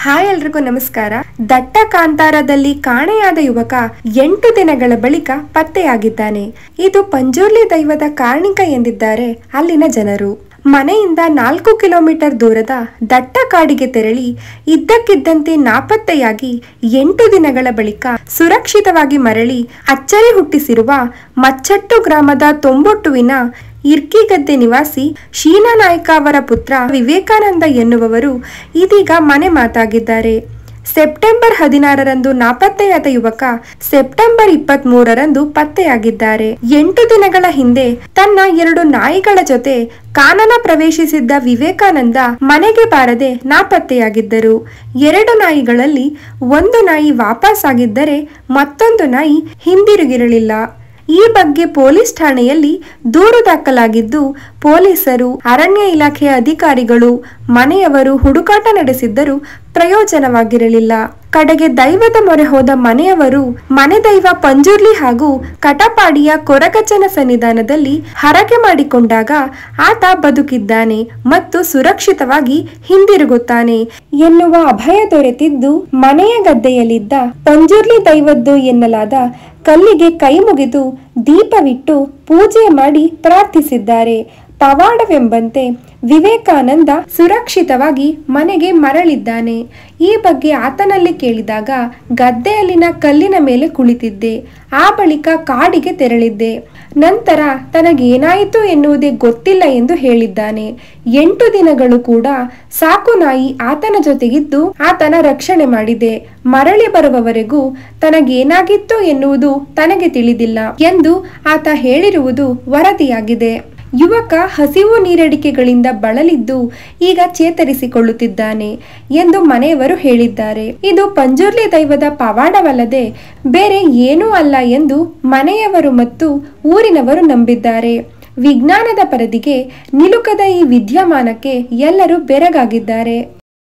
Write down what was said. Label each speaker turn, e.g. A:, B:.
A: hi ಎಲ್ರಿಗೂ ನಮಸ್ಕಾರ ದಟ್ಟ ಕಾಂತಾರದಲ್ಲಿ ಕಾಣೆಯಾದ ಯುವಕ ಎಂಟು ದಿನಗಳ ಬಳಿಕ ಪತ್ತೆಯಾಗಿದ್ದಾನೆ ಇದು ಪಂಜುರ್ಲಿ ದೈವದ ಕಾರಣಿಕ ಎಂದಿದ್ದಾರೆ ಅಲ್ಲಿನ ಜನರು ಮನೆಯಿಂದ ನಾಲ್ಕು ಕಿಲೋಮೀಟರ್ ದೂರದ ದಟ್ಟ ಕಾಡಿಗೆ ತೆರಳಿ ಇದ್ದಕ್ಕಿದ್ದಂತೆ ನಾಪತ್ತೆಯಾಗಿ ಎಂಟು ದಿನಗಳ ಬಳಿಕ ಸುರಕ್ಷಿತವಾಗಿ ಮರಳಿ ಅಚ್ಚರಿ ಹುಟ್ಟಿಸಿರುವ ಮಚ್ಚಟ್ಟು ಗ್ರಾಮದ ತೊಂಬೊಟ್ಟುವಿನ ಇರ್ಕಿಗದ್ದೆ ನಿವಾಸಿ ಶೀನಾ ನಾಯ್ಕ ಅವರ ಪುತ್ರ ವಿವೇಕಾನಂದ ಎನ್ನುವವರು ಇದೀಗ ಮನೆ ಮಾತಾಗಿದ್ದಾರೆ ಸೆಪ್ಟೆಂಬರ್ ಹದಿನಾರರಂದು ನಾಪತ್ತೆಯಾದ ಯುವಕ ಸೆಪ್ಟೆಂಬರ್ ಇಪ್ಪತ್ತ್ ಮೂರರಂದು ಪತ್ತೆಯಾಗಿದ್ದಾರೆ ಎಂಟು ದಿನಗಳ ಹಿಂದೆ ತನ್ನ ಎರಡು ನಾಯಿಗಳ ಜೊತೆ ಕಾನನ ಪ್ರವೇಶಿಸಿದ್ದ ವಿವೇಕಾನಂದ ಮನೆಗೆ ಬಾರದೆ ನಾಪತ್ತೆಯಾಗಿದ್ದರು ಎರಡು ನಾಯಿಗಳಲ್ಲಿ ಒಂದು ನಾಯಿ ವಾಪಸ್ ಆಗಿದ್ದರೆ ಮತ್ತೊಂದು ನಾಯಿ ಹಿಂದಿರುಗಿರಲಿಲ್ಲ ಈ ಬಗ್ಗೆ ಪೊಲೀಸ್ ಠಾಣೆಯಲ್ಲಿ ದೂರು ದಾಖಲಾಗಿದ್ದು ಪೊಲೀಸರು ಅರಣ್ಯ ಇಲಾಖೆಯ ಅಧಿಕಾರಿಗಳು ಮನೆಯವರು ಹುಡುಕಾಟ ನಡೆಸಿದ್ದರೂ ಪ್ರಯೋಜನವಾಗಿರಲಿಲ್ಲ ಕಡೆಗೆ ದೈವದ ಮೊರೆ ಹೋದ ಮನೆಯವರು ಮನೆ ದೈವ ಪಂಜುರ್ಲಿ ಹಾಗೂ ಕಟಪಾಡಿಯ ಕೊರಗಚ್ಚನ ಸನ್ನಿಧಾನದಲ್ಲಿ ಹರಕೆ ಮಾಡಿಕೊಂಡಾಗ ಆತ ಬದುಕಿದ್ದಾನೆ ಮತ್ತು ಸುರಕ್ಷಿತವಾಗಿ ಹಿಂದಿರುಗುತ್ತಾನೆ ಎನ್ನುವ ಅಭಯ ದೊರೆತಿದ್ದು ಮನೆಯ ಗದ್ದೆಯಲ್ಲಿದ್ದ ಪಂಜುರ್ಲಿ ದೈವದ್ದು ಎನ್ನಲಾದ ಕಲ್ಲಿಗೆ ಕೈ ಮುಗಿದು ದೀಪವಿಟ್ಟು ಪೂಜೆ ಮಾಡಿ ಪ್ರಾರ್ಥಿಸಿದ್ದಾರೆ ಪವಾಡವೆಂಬಂತೆ ವಿವೇಕಾನಂದ ಸುರಕ್ಷಿತವಾಗಿ ಮನೆಗೆ ಮರಳಿದ್ದಾನೆ ಈ ಬಗ್ಗೆ ಆತನಲ್ಲಿ ಕೇಳಿದಾಗ ಗದ್ದೆಯಲ್ಲಿನ ಕಲ್ಲಿನ ಮೇಲೆ ಕುಳಿತಿದ್ದೆ ಆ ಬಳಿಕ ಕಾಡಿಗೆ ತೆರಳಿದ್ದೆ ನಂತರ ತನಗೇನಾಯಿತು ಎನ್ನುವುದೇ ಗೊತ್ತಿಲ್ಲ ಎಂದು ಹೇಳಿದ್ದಾನೆ ಎಂಟು ದಿನಗಳು ಕೂಡ ಸಾಕು ನಾಯಿ ಆತನ ಜೊತೆಗಿದ್ದು ಆತನ ರಕ್ಷಣೆ ಮಾಡಿದೆ ಮರಳಿ ಬರುವವರೆಗೂ ತನಗೇನಾಗಿತ್ತು ಎನ್ನುವುದು ತನಗೆ ತಿಳಿದಿಲ್ಲ ಎಂದು ಆತ ಹೇಳಿರುವುದು ವರದಿಯಾಗಿದೆ ಯುವಕ ಹಸಿವು ನೀರಡಿಕೆಗಳಿಂದ ಬಳಲಿದ್ದು ಈಗ ಚೇತರಿಸಿಕೊಳ್ಳುತ್ತಿದ್ದಾನೆ ಎಂದು ಮನೆಯವರು ಹೇಳಿದ್ದಾರೆ ಇದು ಪಂಜುರ್ಲಿ ದೈವದ ಪವಾಡವಲ್ಲದೆ ಬೇರೆ ಏನೂ ಅಲ್ಲ ಎಂದು ಮನೆಯವರು ಮತ್ತು ಊರಿನವರು ನಂಬಿದ್ದಾರೆ ವಿಜ್ಞಾನದ ಪರದಿಗೆ ನಿಲುಕದ ಈ ವಿದ್ಯಮಾನಕ್ಕೆ ಎಲ್ಲರೂ ಬೆರಗಾಗಿದ್ದಾರೆ